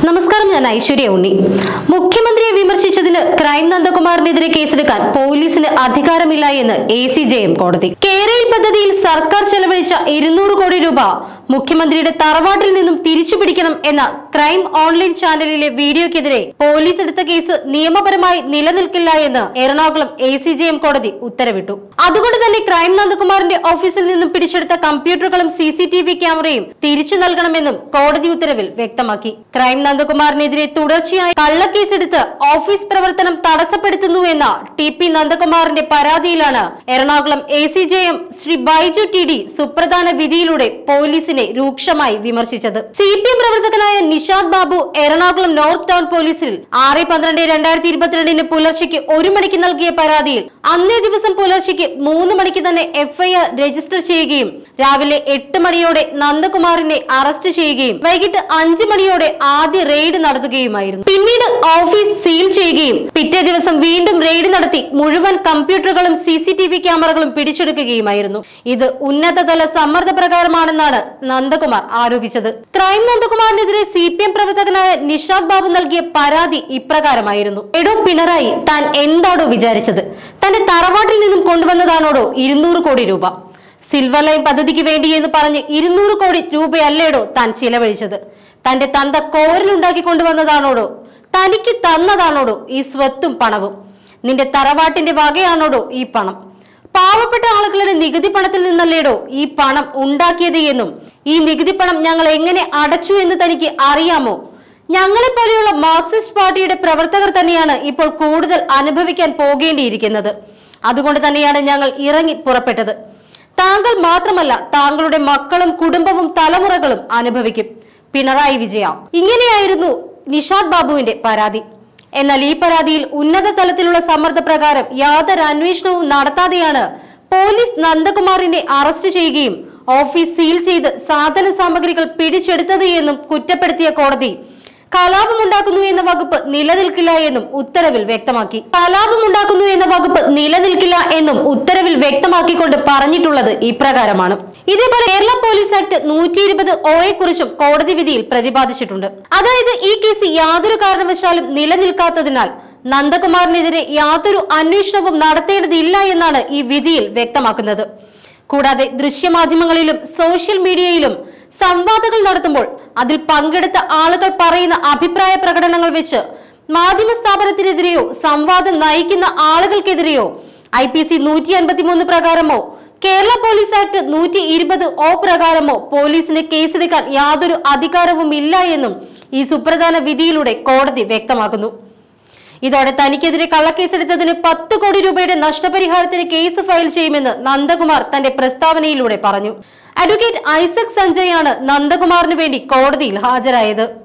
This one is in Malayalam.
നമസ്കാരം ഞാൻ ഐശ്വര്യ ഉണ്ണി മുഖ്യമന്ത്രിയെ വിമർശിച്ചതിന് ക്രൈം നന്ദകുമാറിനെതിരെ കേസെടുക്കാൻ പോലീസിന് അധികാരമില്ല എന്ന് എ സി ജെ എം കോടതി കേരയിൽ പദ്ധതിയിൽ സർക്കാർ ചെലവഴിച്ച ഇരുന്നൂറ് കോടി രൂപ മുഖ്യമന്ത്രിയുടെ തറവാട്ടിൽ നിന്നും തിരിച്ചു പിടിക്കണം എന്ന ക്രൈം ഓൺലൈൻ ചാനലിലെ വീഡിയോയ്ക്കെതിരെ പോലീസ് എടുത്ത കേസ് നിയമപരമായി നിലനിൽക്കില്ല എന്ന് Ernakulam A C J M കോടതി ഉത്തരവിട്ടു അതുകൊണ്ട് തന്നെ ക്രൈം നന്ദകുമാറിന്റെ ഓഫീസിൽ നിന്നും പിടിച്ചെടുത്ത കമ്പ്യൂട്ടറുകളും സി സി ടി വി ക്യാമറയും തിരിച്ചു നൽകണമെന്നും കോടതി ഉത്തരവിൽ വ്യക്തമാക്കി ക്രൈം നന്ദകുമാറിനെതിരെ തുടർച്ചയായി കള്ളക്കേസെടുത്ത് ഓഫീസ് പ്രവർത്തനം തടസ്സപ്പെടുത്തുന്നു എന്ന ടി പി നന്ദകുമാറിന്റെ പരാതിയിലാണ് Ernakulam A C J M Shri Baiju T D സുപ്രധാന വിധിയിലൂടെ പോലീസിനെ രൂക്ഷമായി വിമർശിച്ചത് സി പി എം പ്രവർത്തകനായ നിഷാദ് ബാബു എറണാകുളം നോർത്ത് ടൗൺ പോലീസിൽ ആറ് പന്ത്രണ്ട് രണ്ടായിരത്തി ഇരുപത്തിരണ്ടിന് പുലർച്ചയ്ക്ക് ഒരു മണിക്ക് നൽകിയ പരാതിയിൽ അന്നേ ദിവസം പുലർച്ചയ്ക്ക് മൂന്ന് മണിക്ക് തന്നെ എഫ്ഐആർ രജിസ്റ്റർ ചെയ്യുകയും രാവിലെ എട്ട് മണിയോടെ നന്ദകുമാറിനെ അറസ്റ്റ് ചെയ്യുകയും വൈകിട്ട് അഞ്ച് മണിയോടെ ആദ്യ റെയ്ഡ് നടത്തുകയുമായിരുന്നു പിന്നീട് ഓഫീസ് സീൽ ചെയ്യുകയും പിറ്റേ ദിവസം വീണ്ടും റെയ്ഡ് നടത്തി മുഴുവൻ കമ്പ്യൂട്ടറുകളും സി സി ടി വി ക്യാമറകളും പിടിച്ചെടുക്കുകയുമായിരുന്നു ഇത് ഉന്നതതല സമ്മർദ്ദ പ്രകാരമാണെന്നാണ് നന്ദകുമാർ ആരോപിച്ചത് ക്രൈം നന്ദകുമാറിനെതിരെ സി പി എം പ്രവർത്തകനായ നിഷാദ് ബാബു നൽകിയ പരാതി ഇപ്രകാരമായിരുന്നു എടോ പിണറായി താൻ എന്താണോ വിചാരിച്ചത് തന്റെ തറവാട്ടിൽ നിന്നും കൊണ്ടുവന്നതാണോടോ ഇരുന്നൂറ് കോടി രൂപ സിൽവർ ലൈൻ പദ്ധതിക്ക് വേണ്ടി എന്ന് പറഞ്ഞ് ഇരുന്നൂറ് കോടി രൂപയല്ലേടോ താൻ ചിലവഴിച്ചത് തന്റെ തന്ത കോരലുണ്ടാക്കി കൊണ്ടുവന്നതാണോടോ തനിക്ക് തന്നതാണോടോ ഈ സ്വത്തും പണവും നിന്റെ തറവാട്ടിന്റെ വകയാണോടോ ഈ പണം പാവപ്പെട്ട ആളുകളുടെ നികുതി പണത്തിൽ നിന്നല്ലേടോ ഈ പണം ഉണ്ടാക്കിയത് എന്നും ഈ നികുതി പണം ഞങ്ങൾ എങ്ങനെ അടച്ചു എന്ന് തനിക്ക് അറിയാമോ ഞങ്ങളെ പോലെയുള്ള മാർക്സിസ്റ്റ് പാർട്ടിയുടെ പ്രവർത്തകർ തന്നെയാണ് ഇപ്പോൾ കൂടുതൽ അനുഭവിക്കാൻ പോകേണ്ടിയിരിക്കുന്നത് അതുകൊണ്ട് തന്നെയാണ് ഞങ്ങൾ ഇറങ്ങി പുറപ്പെട്ടത് താങ്കൾ മാത്രമല്ല താങ്കളുടെ മക്കളും കുടുംബവും തലമുറകളും അനുഭവിക്കും പിണറായി വിജയ ഇങ്ങനെയായിരുന്നു നിഷാദ് ബാബുവിന്റെ പരാതി എന്നാൽ ഈ പരാതിയിൽ ഉന്നത തലത്തിലുള്ള സമ്മർദ്ദ പ്രകാരം യാതൊരു അന്വേഷണവും നടത്താതെയാണ് പോലീസ് നന്ദകുമാറിനെ അറസ്റ്റ് ചെയ്യുകയും ഓഫീസ് സീൽ ചെയ്ത് സാധന സാമഗ്രികൾ പിടിച്ചെടുത്തത് എന്നും കുറ്റപ്പെടുത്തിയ കോടതി കലാപമുണ്ടാക്കുന്നു എന്ന വകുപ്പ് നിലനിൽക്കില്ല എന്നും ഉത്തരവിൽ വ്യക്തമാക്കി കലാപമുണ്ടാക്കുന്നു എന്ന വകുപ്പ് നിലനിൽക്കില്ല എന്നും ഉത്തരവിൽ വ്യക്തമാക്കിക്കൊണ്ട് പറഞ്ഞിട്ടുള്ളത് ഇപ്രകാരമാണ് ഇതേപോലെ കേരള പോലീസ് ആക്ട് നൂറ്റി ഇരുപത് ഒയെ കുറിച്ചും കോടതി വിധിയിൽ പ്രതിപാദിച്ചിട്ടുണ്ട് അതായത് ഈ കേസ് യാതൊരു കാരണവശാലും നിലനിൽക്കാത്തതിനാൽ നന്ദകുമാറിനെതിരെ യാതൊരു അന്വേഷണവും നടത്തേണ്ടതില്ല എന്നാണ് ഈ വിധിയിൽ വ്യക്തമാക്കുന്നത് കൂടാതെ ദൃശ്യമാധ്യമങ്ങളിലും സോഷ്യൽ മീഡിയയിലും സംവാദങ്ങൾ നടത്തുമ്പോൾ അതിൽ പങ്കെടുത്ത ആളുകൾ പറയുന്ന അഭിപ്രായ പ്രകടനങ്ങൾ വെച്ച് മാധ്യമ സ്ഥാപനത്തിനെതിരെയോ സംവാദം നയിക്കുന്ന ആളുകൾക്കെതിരെയോ ഐ പി സി നൂറ്റി അൻപത്തിമൂന്ന് പ്രകാരമോ കേരള പോലീസ് ആക്ട് നൂറ്റി ഇരുപത് ഒ പ്രകാരമോ പോലീസിന് കേസെടുക്കാൻ യാതൊരു അധികാരവും ഇല്ല എന്നും ഈ സുപ്രധാന വിധിയിലൂടെ കോടതി വ്യക്തമാക്കുന്നു ഇതോടെ തനിക്കെതിരെ കള്ളക്കേസെടുത്തതിന് പത്ത് കോടി രൂപയുടെ നഷ്ടപരിഹാരത്തിന് കേസ് ഫയൽ ചെയ്യുമെന്ന് നന്ദകുമാർ തന്റെ പ്രസ്താവനയിലൂടെ പറഞ്ഞു അഡ്വക്കേറ്റ് ഐസക് സഞ്ജയ് ആണ് നന്ദകുമാറിന് വേണ്ടി കോടതിയിൽ ഹാജരായത്